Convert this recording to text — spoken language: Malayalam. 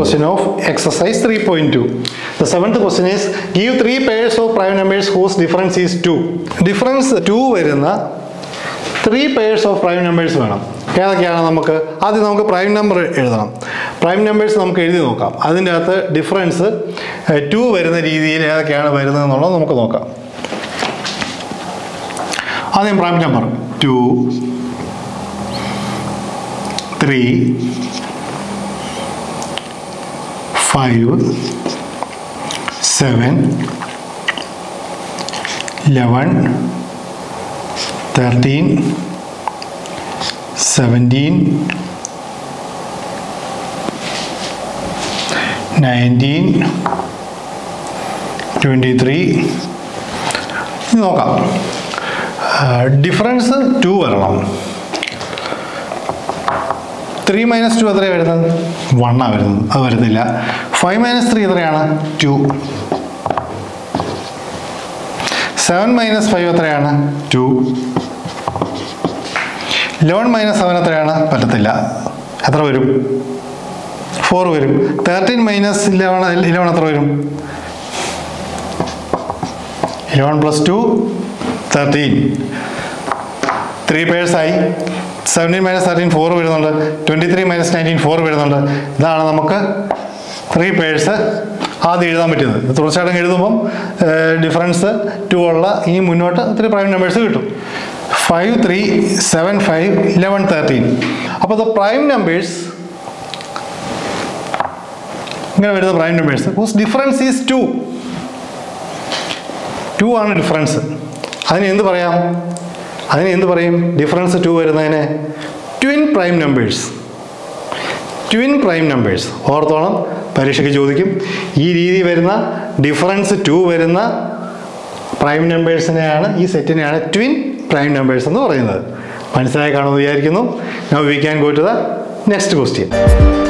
question of exercise 3.2. The seventh question is give three pairs of prime numbers whose difference is 2. Difference 2 വരുന്ന three pairs of prime numbers വേണം ഏതൊക്കെയാണ് നമുക്ക് ആദ്യം നമുക്ക് പ്രൈം നമ്പർ എഴുതണം പ്രൈം നമ്പേഴ്സ് നമുക്ക് എഴുതി നോക്കാം അതിൻ്റെ അകത്ത് ഡിഫറൻസ് ടു വരുന്ന രീതിയിൽ ഏതൊക്കെയാണ് വരുന്നത് എന്നുള്ളത് നമുക്ക് നോക്കാം ആദ്യം prime number two three five seven eleven thirteen seventeen nineteen twenty three നോക്കാം ഡിഫറൻസ് ടു വരണം ത്രീ മൈനസ് ടു എത്രയാണ് വരുന്നത് വണ്ണാണ് വരുന്നത് അത് വരുന്നില്ല ഫൈവ് മൈനസ് ത്രീ എത്രയാണ് ടു സെവൻ മൈനസ് ഫൈവ് എത്രയാണ് ടു ലെവൻ മൈനസ് സെവൻ എത്രയാണ് പറ്റത്തില്ല എത്ര വരും ഫോർ വരും തേർട്ടീൻ മൈനസ് ഇലവൺ ഇലവൺ എത്ര വരും eleven plus two thirteen three പേഴ്സായി സെവൻറ്റീൻ മൈനസ് തേർട്ടീൻ ഫോർ വരുന്നുണ്ട് twenty three minus nineteen four വരുന്നുണ്ട് ഇതാണ് നമുക്ക് ത്രീ പേഴ്സ് ആദ്യം എഴുതാൻ പറ്റിയത് ഇത് തുടർച്ചയായിട്ടും എഴുതുമ്പം ഡിഫറൻസ് ടു ഉള്ള ഇനി മുന്നോട്ട് ഒത്തിരി പ്രൈം നമ്പേഴ്സ് കിട്ടും five three seven five eleven thirteen അപ്പോൾ ദ പ്രൈം നമ്പേഴ്സ് ഇങ്ങനെ വരുന്ന prime numbers whose difference is two two ആണ് ഡിഫറൻസ് അതിന് എന്ത് പറയാം അതിന് എന്ത് പറയും ഡിഫറൻസ് ടു വരുന്നതിന് twin prime numbers twin prime numbers ഓർത്തോണം പരീക്ഷയ്ക്ക് ചോദിക്കും ഈ രീതി വരുന്ന ഡിഫറൻസ് ടു വരുന്ന പ്രൈം നമ്പേഴ്സിനെയാണ് ഈ സെറ്റിനെയാണ് ട്വിൻ പ്രൈം നമ്പേഴ്സ് എന്ന് പറയുന്നത് മനസ്സിലായി കാണുമെന്ന് വിചാരിക്കുന്നു now we can go to the next question